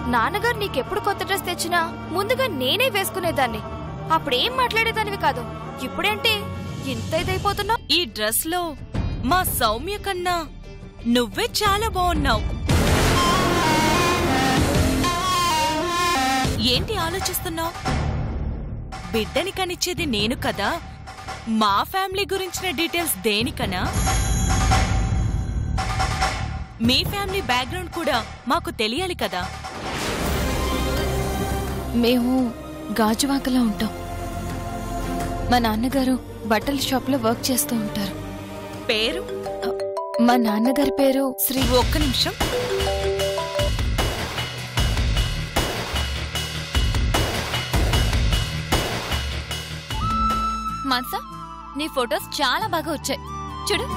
నాన్నగారు నీకెప్పుడు కొత్త డ్రెస్ తెచ్చినా ముందుగా నేనే వేసుకునేదాన్ని అప్పుడేం మాట్లాడేదానివి కాదు ఇప్పుడేంటి ఇంత ఇదైపోతున్నావు ఈ డ్రెస్ లో మా సౌమ్య కన్నా నువ్వే చాలా బాగున్నావు ఏంటి ఆలోచిస్తున్నావు బిడ్డని కనిచ్చేది నేను కదా మా ఫ్యామిలీ గురించిన డీటెయిల్స్ దేనికనా మీ ఫ్యామిలీ బ్యాక్గ్రౌండ్ కూడా మాకు తెలియాలి కదా మేము గాజువాకలో ఉంటాం మా నాన్నగారు బట్టల షాప్లో వర్క్ చేస్తూ ఉంటారు పేరు మా నాన్నగారి పేరు శ్రీ ఒక్క నిమిషం మాన్సా నీ ఫొటోస్ చాలా బాగా వచ్చాయి చూడు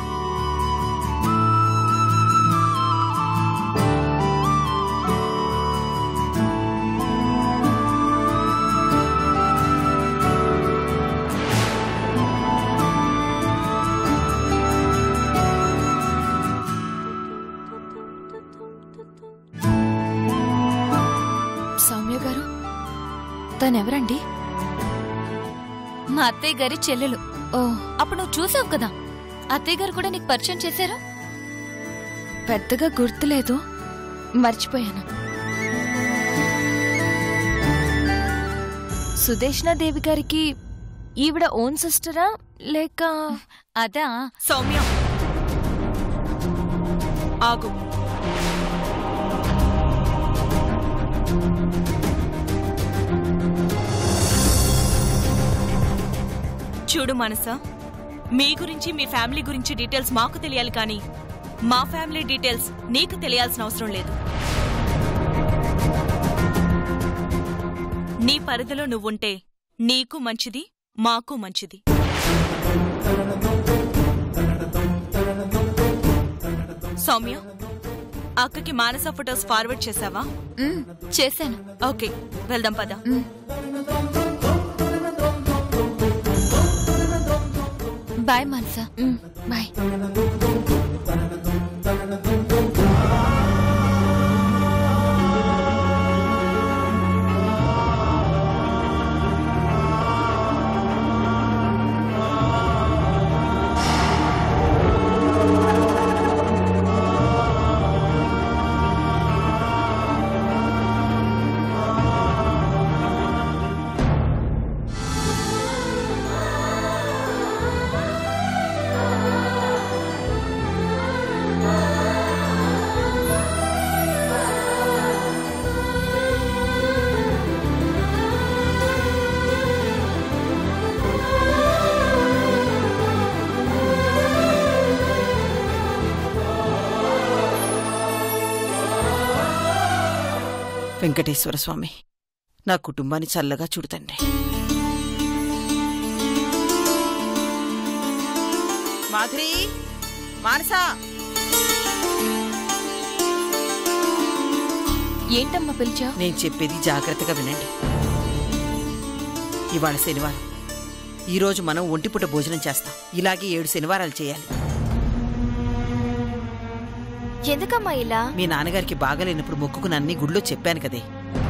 సౌమ్య గారు తనెవరండి మా అత్తయ్య గారి చెల్లెలు ఓ అప్పుడు నువ్వు చూసావు కదా అత్తయ్య గారు కూడా నీకు పరిచయం చేశారు పెద్దగా గుర్తులేదు మర్చిపోయాను సుదేష్ణాదేవి గారికి ఈవిడ ఓన్ సిస్టరా లేక అదా సౌమ్య ఆగు చూడు మనసా మీ గురించి మీ ఫ్యామిలీ గురించి డీటెయిల్స్ మాకు తెలియాలి కానీ మా ఫ్యామిలీ డీటెయిల్స్ నీకు తెలియాల్సిన అవసరం లేదు నీ పరిధిలో నువ్వుంటే నీకు మంచిది మాకు మంచిది సౌమ్య అక్కకి మానస ఫొటోస్ ఫార్వర్డ్ చేసావా చేశాను ఓకే వెళ్దాం పద బాయ్ మాన్సా బాయ్ వెంకటేశ్వర స్వామి నా కుటుంబాన్ని చల్లగా చూడుతండి మాధురి మానసా ఏంటమ్మా పిలిచా నేను చెప్పేది జాగ్రత్తగా వినండి ఇవాళ శనివారం ఈరోజు మనం ఒంటిపూట భోజనం చేస్తాం ఇలాగే ఏడు శనివారాలు చేయాలి ఎందుకమ్మా ఇలా మీ నాన్నగారికి బాగలేనప్పుడు మొక్కుకుని అన్ని గుడిలో చెప్పాను కదే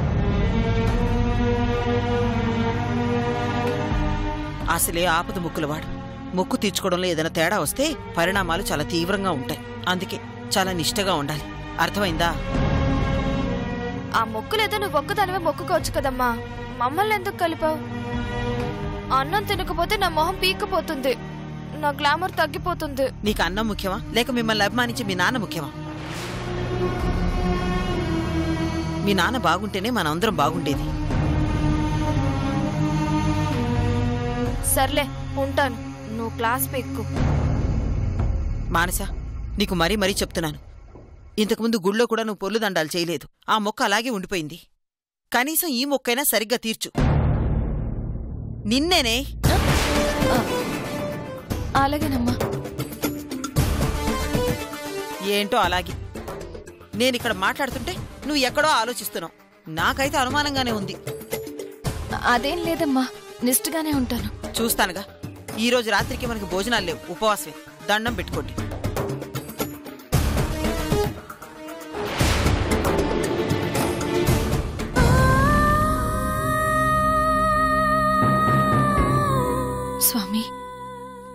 అసలే ఆపద మొక్కులవాడు మొక్కు తీర్చుకోవడంలో ఏదైనా తేడా వస్తే పరిణామాలు చాలా తీవ్రంగా ఉంటాయి అందుకే చాలా నిష్టగా ఉండాలి అర్థమైందా ఆ మొక్కులేదో నువ్వు ఒక్కదానివే మొక్కుకోవచ్చు కదమ్మా మమ్మల్ని ఎందుకు కలిపావు అన్నం తినకపోతే నా మొహం పీక్కపోతుంది నా గ్లామర్ తగ్గిపోతుంది నీకు అన్నం ముఖ్యమా లేక మిమ్మల్ని అభిమానించి మీ నాన్న ముఖ్యమా మీ నాన్న బాగుంటేనే మనందరం బాగుండేది సర్లే ఉంటాను నువ్వు క్లాస్ పీక్కు మానస నీకు మరీ మరీ చెప్తున్నాను ఇంతకుముందు గుళ్ళో కూడా నువ్వు పొర్లు దండాలు చేయలేదు ఆ మొక్క అలాగే ఉండిపోయింది కనీసం ఈ మొక్కైనా సరిగ్గా తీర్చు నిన్నేనే అలాగేనమ్మా ఏంటో అలాగే నేనిక్కడ మాట్లాడుతుంటే నువ్వు ఎక్కడో ఆలోచిస్తున్నావు నాకైతే అనుమానంగానే ఉంది అదేం లేదమ్మా నిష్ఠగానే ఉంటాను చూస్తానుగా ఈ రోజు రాత్రికి మనకి భోజనాలు లేవు ఉపవాసమే దండం పెట్టుకోండి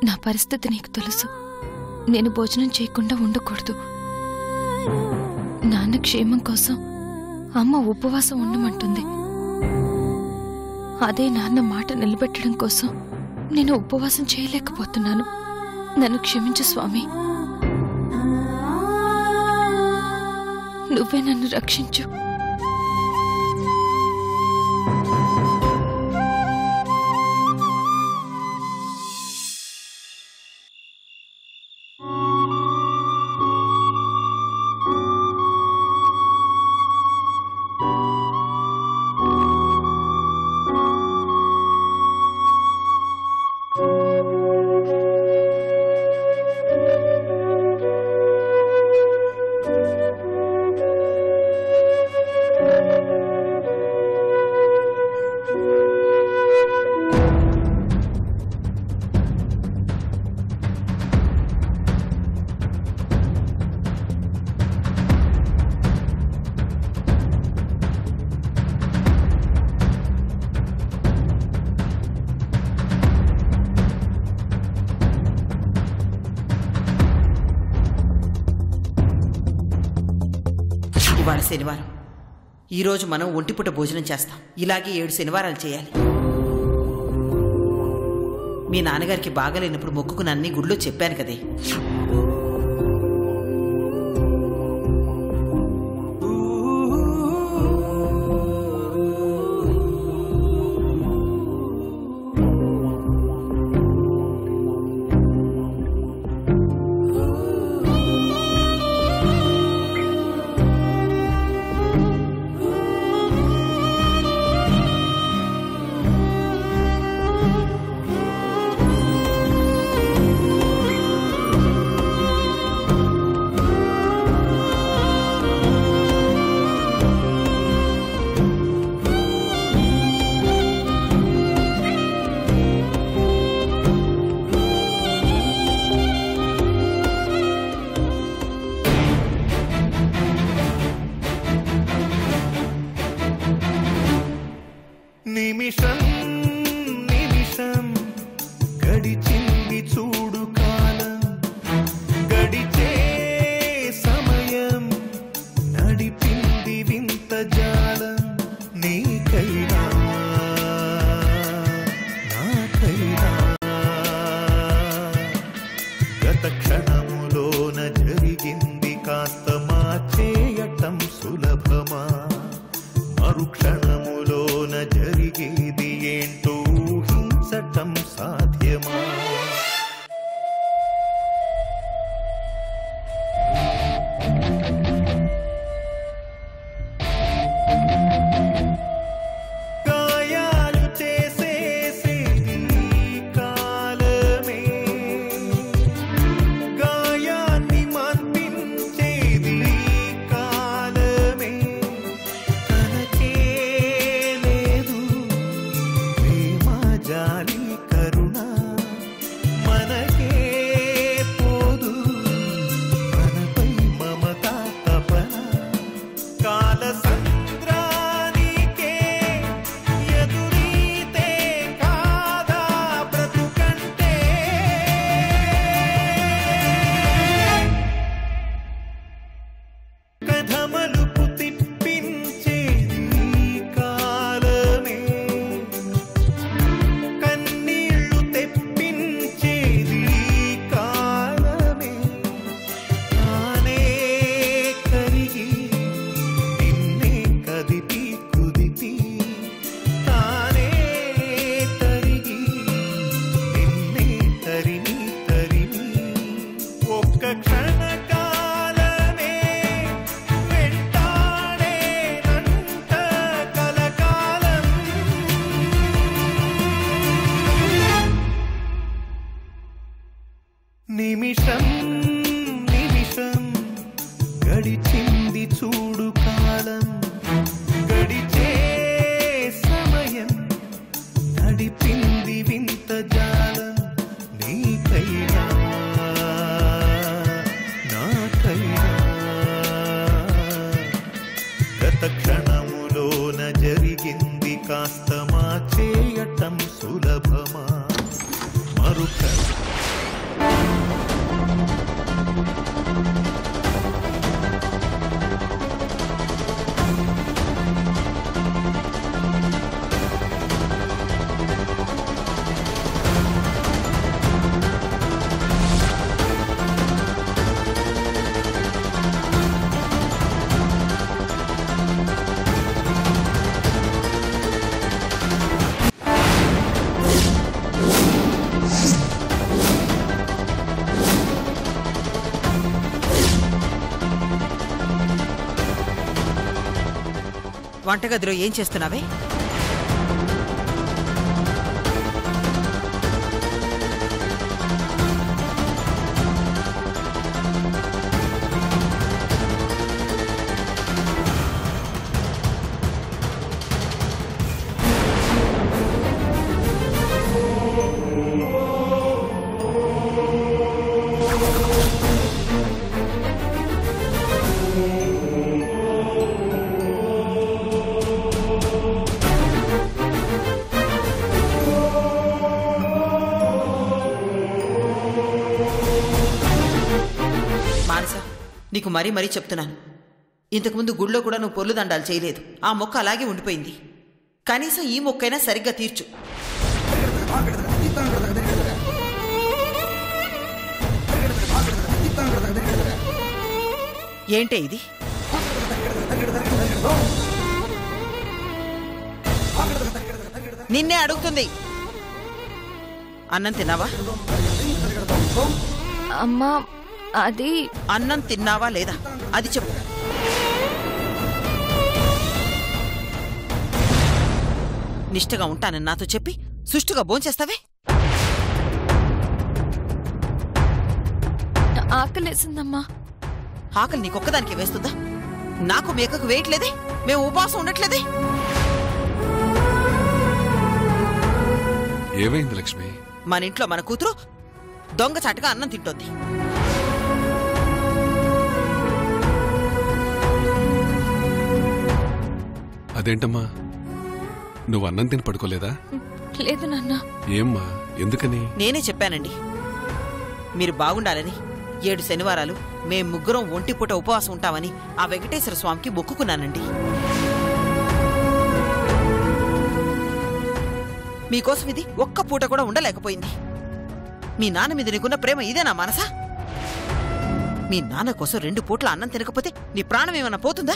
నా పరిస్థితి నీకు తెలుసు నేను భోజనం చేయకుండా ఉండకూడదు నాన్న క్షేమం కోసం అమ్మ ఉపవాసం ఉండమంటుంది అదే నాన్న మాట నిలబెట్టడం కోసం నేను ఉపవాసం చేయలేకపోతున్నాను నన్ను క్షమించు స్వామి నువ్వే నన్ను రక్షించు ఇవాళ శనివారం ఈరోజు మనం ఒంటిపూట భోజనం చేస్తాం ఇలాగే ఏడు శనివారాలు చేయాలి మీ నాన్నగారికి బాగలేనప్పుడు మొక్కుకుని అన్ని గుడిలో చెప్పాను కదే నిమిషం నిమిషం గడిచింది చూడు కాలం గడిచే సమయం నడిపింది వింత జాలం నీకైనా నాకైనా గత క్షణములోన జరిగింది కాస్త మార్చేయటం సులభమా మరుక్షణములోన జరిగేది ఏంటో ఊహించటం సాధ్యమా గాయాలు చేసేసేది కాలమే గాయాన్ని మన్నించేది కాలమే తనకే లేదు ప్రేమ జాలి కరుణ మనకే పోదు మనపై మమత తపన కాల సంద్రానికే ఎదురీతే కాదా బ్రతుకంటే కథమలుపు తిప్పించేది కాలమే కన్నీళ్లు తెప్పించేది కాలమే తానే కరిగి నిన్నే కదిపి కుదిపి తానే కరిగి నిన్నే తరిమి తరిమి ఒక్క క్షణకాలమే వెంటాడేనంట కలకాలం నిమిషం నిమిషం గడిచింది చూడు కాలం గడిచే సమయం నడిపింది వింత జాలం నీకైనా నాకైనా గత క్షణములోన జరిగింది కాస్త మార్చేయటం సులభమా మరుక్ష వంటగదిలో ఏం చేస్తున్నావే మానస నీకు మరీ మరీ చెప్తున్నాను ఇంతకుముందు గుళ్ళో కూడా నువ్వు పొర్లు దండాలు చేయలేదు ఆ మొక్క అలాగే ఉండిపోయింది కనీసం ఈ మొక్కైనా సరిగ్గా తీర్చు ఏంటే ఇది నిన్నే అడుగుతుంది అన్నం తిన్నావా అమ్మా అది అన్నం తిన్నావా లేదా అది చెప్పు నిష్టగా ఉంటానని నాతో చెప్పి సుష్టుగా భోంచేస్తావే ఆకలేసిందమ్మా ఆకలి నీకొక్కదానికి వేస్తుందా నాకు మేకకు వేయట్లేదే మేము ఉపవాసం ఉండట్లేదే ఏమైంది లక్ష్మి మన ఇంట్లో మన కూతురు దొంగచాటుగా అన్నం తింటోంది అదేంటమ్మా నువ్వు అన్నం తిని పడుకోలేదా లేదు నాన్న ఏమ్మా ఎందుకని నేనే చెప్పానండి మీరు బాగుండాలని ఏడు శనివారాలు మేం ముగ్గురం ఒంటి పూట ఉపవాసం ఉంటామని ఆ వెంకటేశ్వర స్వామికి మొక్కుకున్నానండి మీకోసం ఇది ఒక్క పూట కూడా ఉండలేకపోయింది మీ నాన్న మీద నీకున్న ప్రేమ ఇదేనా మనసా మీ నాన్న కోసం రెండు పూట్ల అన్నం తినకపోతే నీ ప్రాణం ఏమన్నా పోతుందా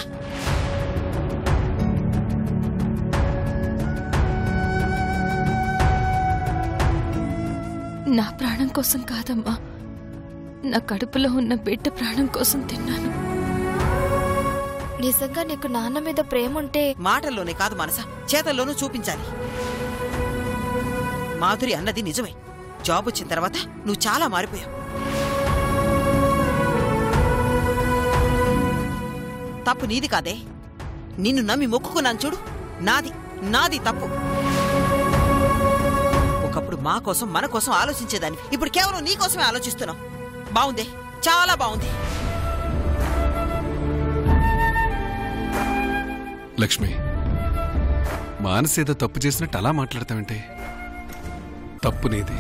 నా ప్రాణం కోసం కాదమ్మా నా కడుపులో ఉన్న బిడ్డ ప్రాణం కోసం తిన్నాను నిజంగా నీకు నాన్న మీద ప్రేమ ఉంటే మాటల్లోనే కాదు మనస చేతల్లోనూ చూపించాలి మాధురి అన్నది నిజమే జాబ్ వచ్చిన తర్వాత నువ్వు చాలా మారిపోయావు తప్పు నీది కాదే నిన్ను నమ్మి మొక్కుకున్నాను చూడు నాది నాది తప్పు ఒకప్పుడు మా కోసం మన కోసం ఆలోచించేదాన్ని ఇప్పుడు కేవలం నీ కోసమే ఆలోచిస్తున్నావు బాగుందే చాలా బాగుంది లక్ష్మి మానసేదో తప్పు చేసినట్టు అలా మాట్లాడతావంటే తప్పు నీది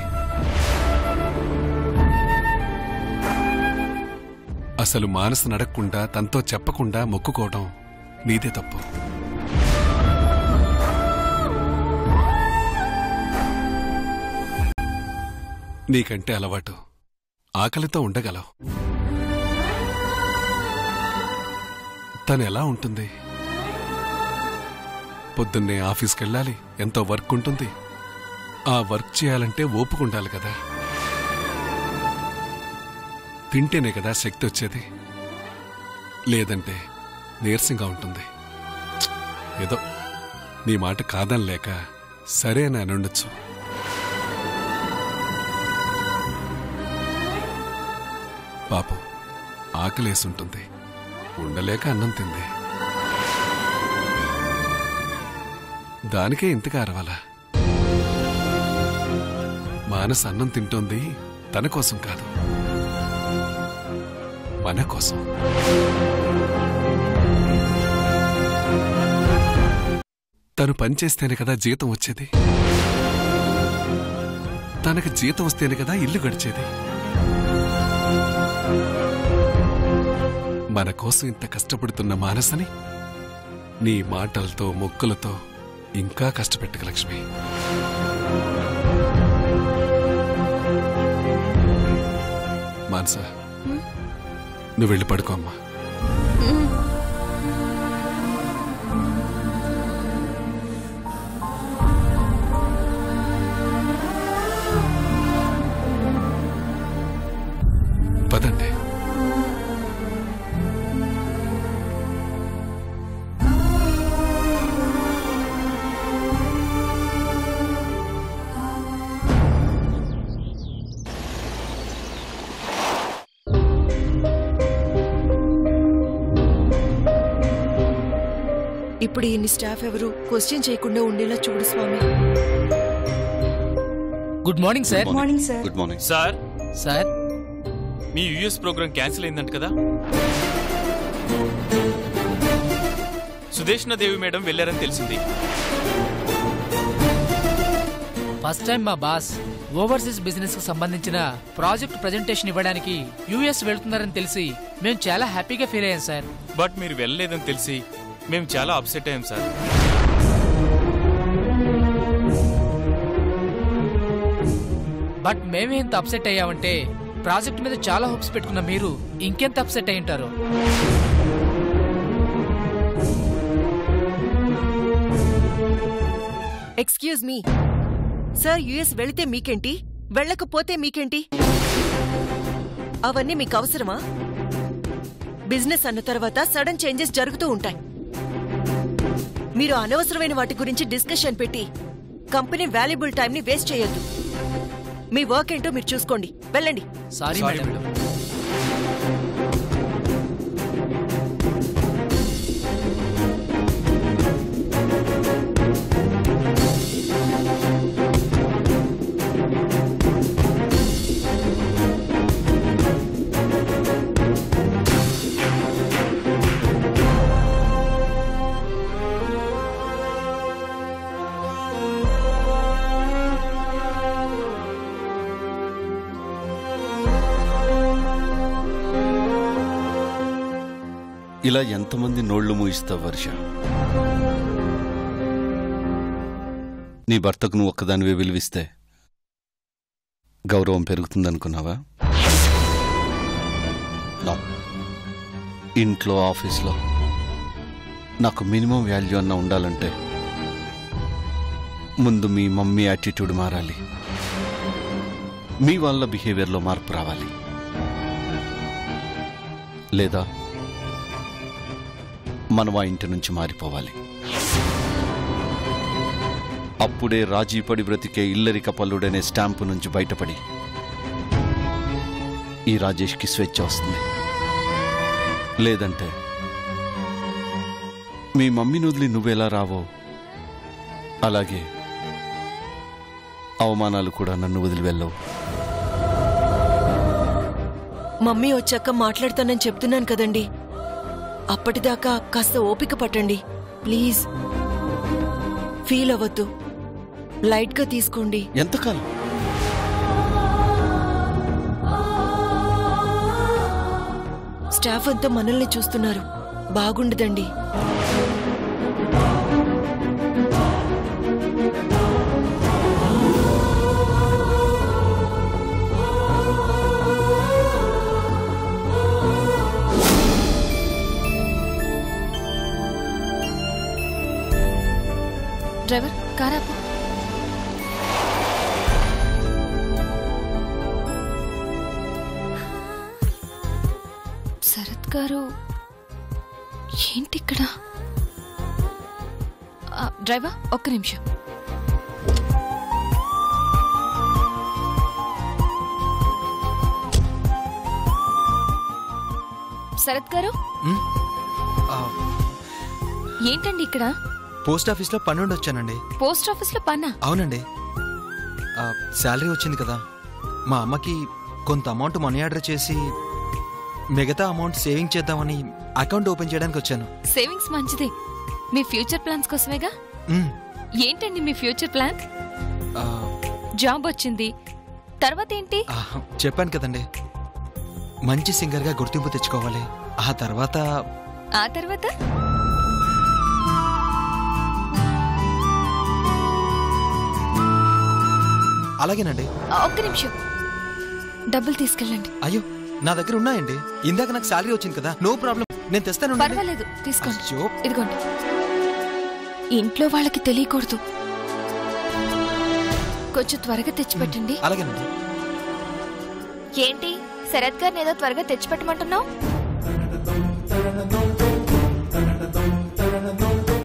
అసలు మానసు నడక్కుండా తనతో చెప్పకుండా మొక్కుకోవడం నీదే తప్పు నీకంటే అలవాటు ఆకలితో ఉండగలవు తను ఎలా ఉంటుంది పొద్దున్నే ఆఫీస్కి వెళ్ళాలి ఎంతో వర్క్ ఉంటుంది ఆ వర్క్ చేయాలంటే ఓపిక ఉండాలి కదా తింటేనే కదా శక్తి వచ్చేది లేదంటే నీరసంగా ఉంటుంది ఛ్! ఏదో నీ మాట కాదని లేక సరే అని అని ఉండొచ్చు పాపం ఆకలేసుంటుంది ఉండలేక అన్నం తింది దానికే ఇంతగా అరవాలా మానస్ అన్నం తింటోంది తన కోసం కాదు మన కోసం తను పనిచేస్తేనే కదా జీతం వచ్చేది తనకు జీతం వస్తేనే కదా ఇల్లు గడిచేది మన కోసం ఇంత కష్టపడుతున్న మానసని నీ మాటలతో మొక్కులతో ఇంకా కష్టపెట్టక లక్ష్మి మానస నువ్వు వెళ్ళి పడుకో అమ్మా పదండి ఇప్పుడు ఈయన్ని స్టాఫ్ ఎవరు క్వశ్చన్ చేయకుండా ఉండేలా చూడు స్వామి good morning sir morning sir good morning sir sir మీ యుఎస్ ప్రోగ్రామ్ క్యాన్సిల్ అయిందంట కదా సుదేష్ణ దేవి మేడం వెళ్ళారని తెలిసింది ఫస్ట్ టైం మా బాస్ ఓవర్సీస్ బిజినెస్ కు సంబంధించిన ప్రాజెక్ట్ ప్రజెంటేషన్ ఇవ్వడానికి యూఎస్ వెళ్తున్నారని తెలిసి మేము చాలా హ్యాపీగా ఫీల్ అయ్యాం సార్ బట్ మీరు వెళ్ళలేదని తెలిసి మేము చాలా అప్సెట్ అయ్యాం సార్ బట్ మేమే ఇంత అప్సెట్ అయ్యామంటే ప్రాజెక్ట్ మీద చాలా హోప్స్ పెట్టుకున్న మీరు ఇంకెంత అప్సెట్ అయి ఉంటారు ఎక్స్క్యూజ్ మీ సార్ యుఎస్ వెళితే మీకేంటి వెళ్ళకపోతే మీకేంటి అవన్నీ మీకు అవసరమా బిజినెస్ అన్న తర్వాత సడన్ చేంజెస్ జరుగుతూ ఉంటాయి మీరు అనవసరమైన వాటి గురించి డిస్కషన్ పెట్టి కంపెనీ వాల్యుబుల్ టైంని వేస్ట్ చేయొద్దు మీ వర్క్ ఏంటో మీరు చూసుకోండి వెళ్ళండి సారీ Sorry, మేడం ఇలా ఎంతమంది నోళ్లు మూయిస్తావు వర్ష నీ భర్తకు నువ్వు ఒక్కదానివే విలువిస్తే గౌరవం పెరుగుతుందనుకున్నావా No. ఇంట్లో ఆఫీస్లో నాకు మినిమం వాల్యూ అన్న ఉండాలంటే ముందు మీ మమ్మీ యాటిట్యూడ్ మారాలి మీ వాళ్ళ బిహేవియర్లో మార్పు రావాలి లేదా మనం ఆ ఇంటి నుంచి మారిపోవాలి అప్పుడే రాజీపడి బ్రతికే ఇల్లరిక పల్లుడనే స్టాంపు నుంచి బయటపడి ఈ రాజేష్కి స్వేచ్ఛ వస్తుంది లేదంటే మీ మమ్మీని వదిలి నువ్వెలా రావో అలాగే అవమానాలు కూడా నన్ను వదిలి వెళ్ళవు మమ్మీ వచ్చాక మాట్లాడతానని చెప్తున్నాను కదండి అప్పటిదాకా కాస్త ఓపిక పట్టండి ప్లీజ్ ఫీల్ అవ్వద్దు లైట్గా తీసుకోండి ఎంతకాలం స్టాఫ్ అంతా మనల్ని చూస్తున్నారు బాగుండదండి డ్రైవర్ కారాపు శరత్ గారు ఏంటి ఇక్కడ ఆ, డ్రైవర్ ఒక్క నిమిషం శరత్ గారు ఏంటండి ఇక్కడ పోస్ట్ ఆఫీస్లో పని నుండి వచ్చానండి పోస్ట్ ఆఫీస్ లో పన్నా అవునండి ఆ, శాలరీ వచ్చింది కదా మా అమ్మకి కొంత అమౌంట్ మనీ ఆర్డర్ చేసి మిగతా అమౌంట్ సేవింగ్ చేద్దామని అకౌంట్ ఓపెన్ చేయడానికి వచ్చాను సేవింగ్స్ మంచిదే మీ ఫ్యూచర్ ప్లాన్స్ కోసమేగా మ్, ఏంటండి మీ ఫ్యూచర్ ప్లాన్ ఆ, జాబ్ వచ్చింది తర్వాత ఏంటి ఆ, చెప్పాను కదండి మంచి సింగర్గా గుర్తింపు తెచ్చుకోవాలి ఆ తర్వాత ఆ తర్వాత అలాగేనండి ఆ, ఒక్క నిమిషం డబ్బులు తీసుకెళ్ళండి అయ్యో నా దగ్గర ఉన్నాయండి ఇందాక నాకు శాలరీ వచ్చింది కదా నో ప్రాబ్లం నేను తెస్తాను పర్వాలేదు తీసుకోండి అయ్యో. ఇదిగోండి ఇంట్లో వాళ్ళకి తెలియకూడదు కొంచెం త్వరగా తెచ్చిపెట్టండి అలాగేనండి ఏంటి శరత్ గారిని ఏదో త్వరగా తెచ్చిపెట్టమంటున్నావు